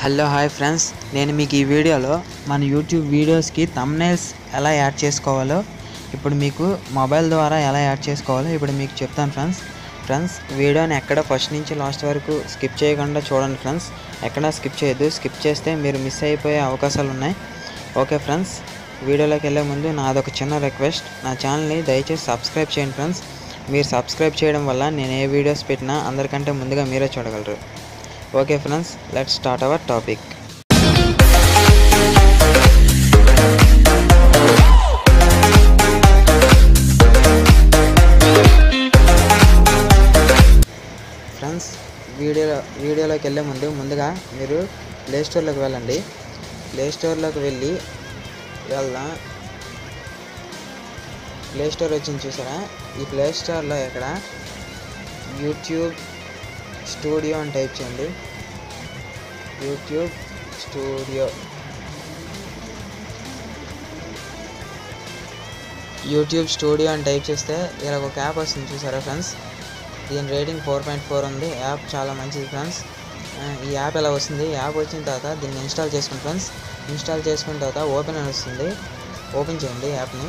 hello hi friends నేను మీకు ఈ వీడియోలో మన యూట్యూబ్ వీడియోస్కి తమ్నైల్స్ ఎలా యాడ్ చేసుకోవాలో ఇప్పుడు మీకు మొబైల్ ద్వారా ఎలా యాడ్ చేసుకోవాలో ఇప్పుడు మీకు చెప్తాను ఫ్రెండ్స్ ఫ్రెండ్స్ వీడియోని ఎక్కడ ఫస్ట్ నుంచి లాస్ట్ వరకు స్కిప్ చేయకుండా చూడండి ఫ్రెండ్స్ ఎక్కడ స్కిప్ చేయొద్దు స్కిప్ చేస్తే మీరు మిస్ అయిపోయే అవకాశాలు ఉన్నాయి ఓకే ఫ్రెండ్స్ వీడియోలోకి వెళ్ళే ముందు నాదొక చిన్న రిక్వెస్ట్ నా ఛానల్ని దయచేసి సబ్స్క్రైబ్ చేయండి ఫ్రెండ్స్ మీరు సబ్స్క్రైబ్ చేయడం వల్ల నేను ఏ వీడియోస్ పెట్టినా అందరికంటే ముందుగా మీరే చూడగలరు okay friends let's start our topic friends video వీడియోలోకి వెళ్ళే ముందు ముందుగా మీరు ప్లే స్టోర్లోకి వెళ్ళండి ప్లే స్టోర్లోకి వెళ్ళి వెళ్దాం ప్లే స్టోర్ వచ్చింది చూసారా ఈ ప్లే స్టోర్లో ఇక్కడ యూట్యూబ్ స్టూడియో అని టైప్ చేయండి యూట్యూబ్ స్టూడియో యూట్యూబ్ స్టూడియో అని టైప్ చేస్తే ఇలా ఒక యాప్ వస్తుంది చూసారా ఫ్రెండ్స్ దీని రేటింగ్ ఫోర్ పాయింట్ ఫోర్ ఉంది యాప్ చాలా మంచిది ఫ్రెండ్స్ ఆ, ఈ యాప్ ఇలా వస్తుంది యాప్ వచ్చిన తర్వాత దీన్ని ఇన్స్టాల్ చేసుకోండి ఫ్రెండ్స్ ఇన్స్టాల్ చేసుకున్న తర్వాత ఓపెన్ అని వస్తుంది ఓపెన్ చేయండి యాప్ని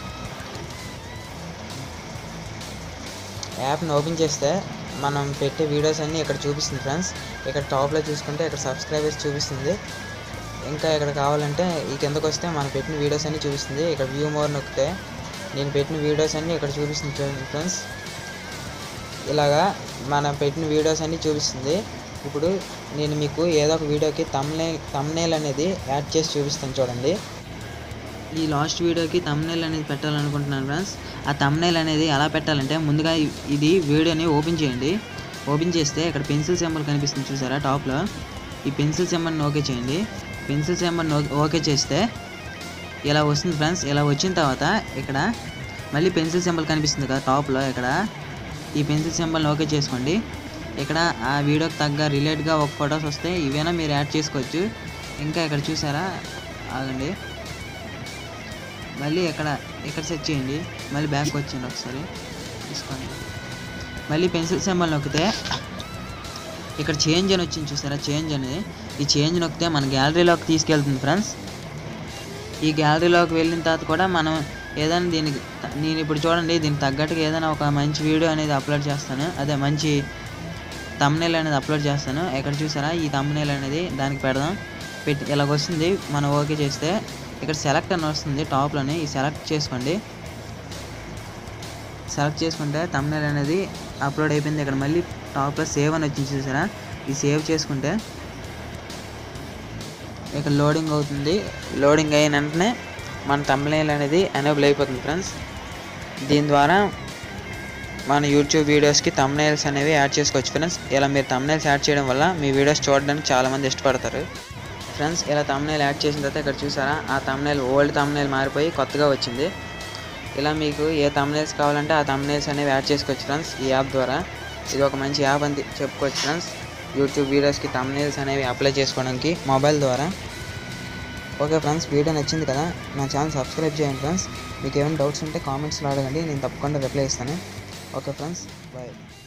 యాప్ని ఓపెన్ చేస్తే మనం పెట్టే వీడియోస్ అన్నీ ఇక్కడ చూపిస్తుంది ఫ్రెండ్స్ ఇక్కడ టాప్లో చూసుకుంటే ఇక్కడ సబ్స్క్రైబర్స్ చూపిస్తుంది ఇంకా ఇక్కడ కావాలంటే ఈ కిందకు వస్తే మనం పెట్టిన వీడియోస్ అన్నీ చూపిస్తుంది ఇక్కడ వ్యూ మోర్ నొక్కితే నేను పెట్టిన వీడియోస్ అన్నీ ఇక్కడ చూపిస్తుంది చూడండి ఫ్రెండ్స్ ఇలాగా మనం పెట్టిన వీడియోస్ అన్నీ చూపిస్తుంది ఇప్పుడు నేను మీకు ఏదో ఒక వీడియోకి తమ్నే తమ్నేల్ అనేది యాడ్ చేసి చూపిస్తాను చూడండి ఈ లాస్ట్ వీడియోకి తమ్నేల్ అనేది పెట్టాలనుకుంటున్నాను ఫ్రెండ్స్ ఆ తమ్నేల్ అనేది ఎలా పెట్టాలంటే ముందుగా ఇ- ఇది వీడియోని ఓపెన్ చేయండి ఓపెన్ చేస్తే ఇక్కడ పెన్సిల్ సింబల్ కనిపిస్తుంది చూసారా టాప్లో ఈ పెన్సిల్ సింబల్ని ఓకే చేయండి పెన్సిల్ సింబల్ని ఓకే చేస్తే ఇలా వస్తుంది ఫ్రెండ్స్ ఇలా వచ్చిన తర్వాత ఇక్కడ మళ్ళీ పెన్సిల్ సింబల్ కనిపిస్తుంది కదా టాప్లో ఇక్కడ ఈ పెన్సిల్ సింబల్ని ఓకే చేసుకోండి ఇక్కడ ఆ వీడియోకి తగ్గ రిలేట్గా ఒక ఫొటోస్ వస్తే ఇవైనా మీరు యాడ్ చేసుకోవచ్చు ఇంకా ఇక్కడ చూసారా ఆగండి మళ్ళీ ఇక్కడ ఇక్కడ సెట్ చేయండి మళ్ళీ బ్యాక్ వచ్చింది ఒకసారి తీసుకోండి మళ్ళీ పెన్సిల్ సింబల్ నొక్కితే ఇక్కడ చేంజ్ అని వచ్చింది చూసారా చేంజ్ అనేది ఈ చేంజ్ నొక్కితే మన గ్యాలరీలోకి తీసుకెళ్తుంది ఫ్రెండ్స్ ఈ గ్యాలరీలోకి వెళ్ళిన తర్వాత కూడా మనం ఏదైనా దీనికి నేను ఇప్పుడు చూడండి దీనికి తగ్గట్టుగా ఏదైనా ఒక మంచి వీడియో అనేది అప్లోడ్ చేస్తాను అదే మంచి తమ్నేల్ అనేది అప్లోడ్ చేస్తాను ఎక్కడ చూసారా ఈ తమ్నేల్ అనేది దానికి పెడదాం పెట్టి ఇలాగ వస్తుంది మనం ఓకే చేస్తే ఇక్కడ సెలెక్ట్ అని వస్తుంది టాప్లోనే ఈ సెలెక్ట్ చేసుకోండి సెలెక్ట్ చేసుకుంటే తమ్నేల్ అనేది అప్లోడ్ అయిపోయింది ఇక్కడ మళ్ళీ టాప్లో సేవ్ అని వచ్చింది చూసారా ఈ సేవ్ చేసుకుంటే ఇక్కడ లోడింగ్ అవుతుంది లోడింగ్ అయిన వెంటనే మన తమ్నేల్ అనేది ఎనేబుల్ అయిపోతుంది ఫ్రెండ్స్ దీని ద్వారా మన యూట్యూబ్ వీడియోస్కి తమ్నైల్స్ అనేవి యాడ్ చేసుకోవచ్చు ఫ్రెండ్స్ ఇలా మీరు తమ్నైల్స్ యాడ్ చేయడం వల్ల మీ వీడియోస్ చూడడానికి చాలామంది ఇష్టపడతారు ఫ్రెండ్స్ ఇలా తమ్నైల్ యాడ్ చేసిన తర్వాత ఇక్కడ చూసారా ఆ తమ్నైల్ ఓల్డ్ తమ్నైల్ మారిపోయి కొత్తగా వచ్చింది ఇలా మీకు ఏ తమ్నైల్స్ కావాలంటే ఆ తమ్నైల్స్ అనేవి యాడ్ చేసుకోవచ్చు ఫ్రెండ్స్ ఈ యాప్ ద్వారా ఇది ఒక మంచి యాప్ అని చెప్పుకోవచ్చు ఫ్రెండ్స్ యూట్యూబ్ వీడియోస్కి తమ్నైల్స్ అనేవి అప్లై చేసుకోవడానికి మొబైల్ ద్వారా ఓకే ఫ్రెండ్స్ వీడియో నచ్చింది కదా నా ఛానల్ సబ్స్క్రైబ్ చేయండి ఫ్రెండ్స్ మీకు ఏమైనా డౌట్స్ ఉంటే కామెంట్స్లో అడగండి నేను తప్పకుండా రిప్లై ఇస్తాను ఓకే ఫ్రెండ్స్ బాయ్